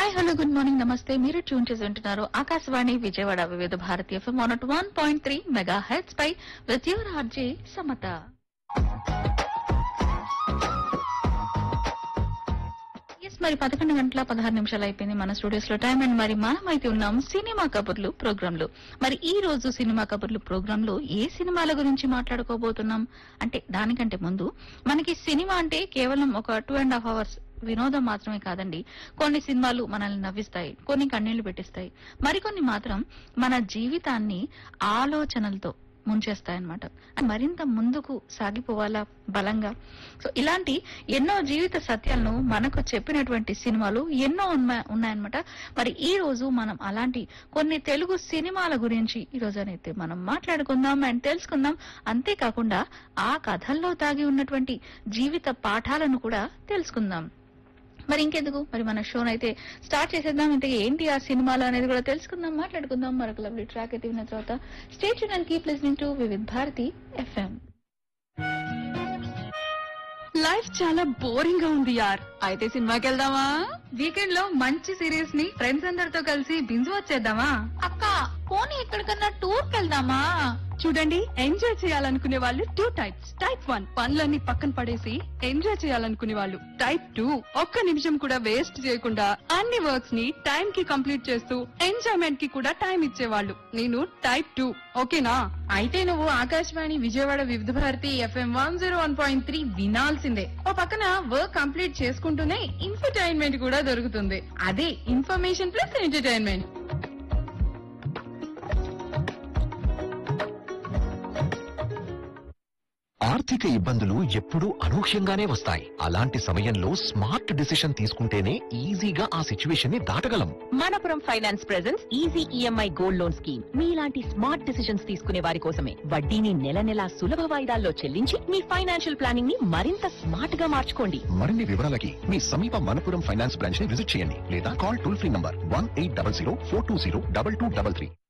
hi hello good morning నమస్తే మీరు tune చేసి ఉంటున్నారు Akashvani Vijayawada Vividha Bharatiya FM one one point three mega hits పై విత్ యువర్ ఆర్జే సమత ఎస్ మరి పదకొండు గంటల పదహారు నిమిషాలు అయిపోయింది మన స్టూడియోస్ లో టైం అండ్ మరి మనం అయితే ఉన్నాం సినిమా కబుర్లు ప్రోగ్రామ్ లో మరి ఈ రోజు సినిమా కబుర్లు ప్రోగ్రామ్ లో ఏ సినిమాల గురించి మాట్లాడుకోబోతున్నాం అంటే దానికంటే ముందు మనకి సినిమా అంటే కేవలం ఒక టూ అండ్ హాఫ్ అవర్స్ వినోదం మాత్రమే కాదండి కొన్ని సినిమాలు మనల్ని నవ్విస్తాయి కొన్ని కన్నీళ్లు పెట్టిస్తాయి మరికొన్ని మాత్రం మన జీవితాన్ని ఆలోచనలతో ముంచేస్తాయన్నమాట మరింత ముందుకు సాగిపోవాలా బలంగా సో ఇలాంటి ఎన్నో జీవిత సత్యాలను మనకు చెప్పినటువంటి సినిమాలు ఎన్నో ఉన్న- ఉన్నాయన్నమాట మరి ఈ రోజు మనం అలాంటి కొన్ని తెలుగు సినిమాల గురించి ఈ రోజు అయితే మనం మాట్లాడుకుందాం అండ్ తెలుసుకుందాం అంతేకాకుండా ఆ కథల్లో దాగి ఉన్నటువంటి జీవిత పాఠాలను కూడా తెలుసుకుందాం మరి ఇంకెందుకు మరి మన షోన్ అయితే స్టార్ట్ చేసేద్దాం ఇంత ఏంటి ఆ సినిమాలు అనేది కూడా తెలుసుకుందాం మాట్లాడుకుందాం మరొక లవ్లీ ట్రాక్ అయితే విన్న తర్వాత stay and keep listening to Vividh Bharati FM life చాలా బోరింగ్ గా ఉంది యార్ అయితే సినిమాకి వెళ్దామా వీకెండ్ లో మంచి సిరీస్ ని ఫ్రెండ్స్ అందరితో కలిసి బింజు వచ్చేద్దామా అక్క పోనీ ఎక్కడికన్నా టూర్ వెళ్దామా చూడండి ఎంజాయ్ చేయాలనుకునే వాళ్ళు టూ టైప్స్ టైప్ వన్ పనులన్నీ పక్కన పడేసి ఎంజాయ్ చేయాలనుకునే వాళ్ళు టైప్ టూ ఒక్క నిమిషం కూడా వేస్ట్ చేయకుండా అన్ని వర్క్స్ ని టైం కి కంప్లీట్ చేస్తూ ఎంజాయ్మెంట్ కి కూడా టైం ఇచ్చేవాళ్ళు నేను టైప్ టూ ఓకేనా అయితే నువ్వు Akashvani Vijayawada Vividha Bharati FM one zero one point three వినాల్సిందే ఓ పక్కన వర్క్ కంప్లీట్ చేసుకుంటూనే ఇన్ఫర్టైన్మెంట్ కూడా దొరుకుతుంది అదే ఇన్ఫర్మేషన్ ప్లస్ ఎంటర్టైన్మెంట్ ఆర్థిక ఇబ్బందులు ఎప్పుడూ అనూహ్యంగానే వస్తాయి అలాంటి సమయంలో స్మార్ట్ డిసిషన్ తీసుకుంటేనే ఈజీగా ఆ సిచ్యువేషన్ ని దాటగలం Manappuram finance presents easy EMI gold loan scheme మీలాంటి స్మార్ట్ డిసిషన్స్ తీసుకునే వారి కోసమే వడ్డీని నెల నెలా సులభ వాయిదాల్లో చెల్లించి మీ ఫైనాన్షియల్ ప్లానింగ్ ని మరింత స్మార్ట్ గా మార్చుకోండి మరిన్ని వివరాలకి మీ సమీప మనపురం ఫైనాన్స్ బ్రాంచ్ ని విజిట్ చేయండి లేదా call toll free number one eight double zero four two zero double two double three